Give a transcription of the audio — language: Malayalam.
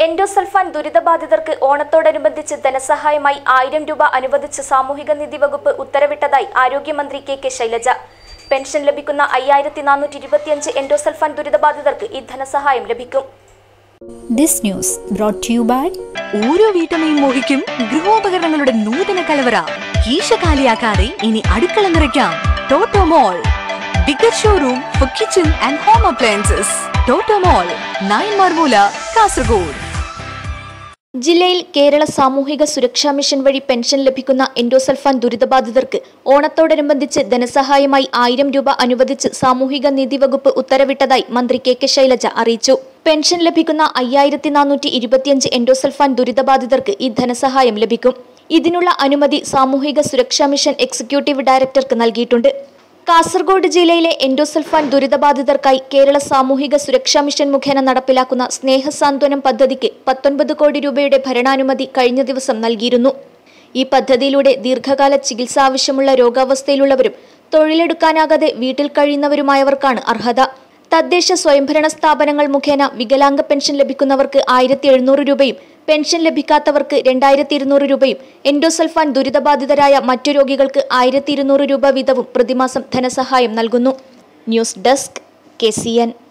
എൻഡോസൾഫാൻ ദുരിതബാധിതർക്ക് ഓണത്തോടനുബന്ധിച്ച് ധനസഹായമായി ആയിരം രൂപ അനുവദിച്ച് സാമൂഹിക നീതി വകുപ്പ് ഉത്തരവിട്ടതായി ആരോഗ്യമന്ത്രി കെ കെ ശൈലജ പെൻഷൻ ലഭിക്കുന്ന അയ്യായിരത്തി നാനൂറ്റി ഇരുപത്തിയഞ്ച് എൻഡോസൾഫാൻ ദുരിതബാധിതർക്ക് ഈ ധനസഹായം ലഭിക്കും This news brought to you by ഓരോ വീട്ടമ്മയും മോഹിക്കും ഗൃഹോപകരണങ്ങളുടെ നൂതന കലവറ കീശ കാലിയാക്കാതെ ഇനി അടുക്കള നിറയ്ക്കാം Toto mall bigger showroom for kitchen and home appliances Toto mall nine Marmoola Kasaragod ജില്ലയിൽ കേരള സാമൂഹിക സുരക്ഷാ മിഷൻ വഴി പെൻഷൻ ലഭിക്കുന്ന എൻഡോസൾഫാൻ ദുരിതബാധിതർക്ക് ഓണത്തോടനുബന്ധിച്ച് ധനസഹായമായി ആയിരം രൂപ അനുവദിച്ച് സാമൂഹിക നീതി വകുപ്പ് ഉത്തരവിട്ടതായി മന്ത്രി കെ കെ ശൈലജ അറിയിച്ചു പെൻഷൻ ലഭിക്കുന്ന അയ്യായിരത്തി നാനൂറ്റി ഇരുപത്തിയഞ്ച് എൻഡോസൾഫാൻ ദുരിതബാധിതർക്ക് ഈ ധനസഹായം ലഭിക്കും ഇതിനുള്ള അനുമതി സാമൂഹിക സുരക്ഷാ മിഷൻ എക്സിക്യൂട്ടീവ് ഡയറക്ടർക്ക് നൽകിയിട്ടുണ്ട് കാസർഗോഡ് ജില്ലയിലെ എൻഡോസൾഫാൻ ദുരിതബാധിതർക്കായി കേരള സാമൂഹിക സുരക്ഷാ മിഷൻ മുഖേന നടപ്പിലാക്കുന്ന സ്നേഹസാന്ത്വനം പദ്ധതിക്ക് പത്തൊൻപത് കോടി രൂപയുടെ ഭരണാനുമതി കഴിഞ്ഞ ദിവസം നൽകിയിരുന്നു ഈ പദ്ധതിയിലൂടെ ദീർഘകാല ചികിത്സ ആവശ്യമുള്ള രോഗാവസ്ഥയിലുള്ളവരും തൊഴിലെടുക്കാനാകാതെ വീട്ടിൽ കഴിയുന്നവരുമായവർക്കാണ് അർഹത തദ്ദേശ സ്വയംഭരണ സ്ഥാപനങ്ങൾ മുഖേന വികലാംഗ പെൻഷൻ ലഭിക്കുന്നവർക്ക് ആയിരത്തി എഴുന്നൂറ് രൂപയും പെൻഷൻ ലഭിക്കാത്തവർക്ക് രണ്ടായിരത്തി ഇരുന്നൂറ് രൂപയും എൻഡോസൾഫാൻ ദുരിതബാധിതരായ മറ്റു രോഗികൾക്ക് ആയിരത്തി ഇരുന്നൂറ് രൂപ വീതവും പ്രതിമാസം ധനസഹായം നൽകുന്നു news desk K C N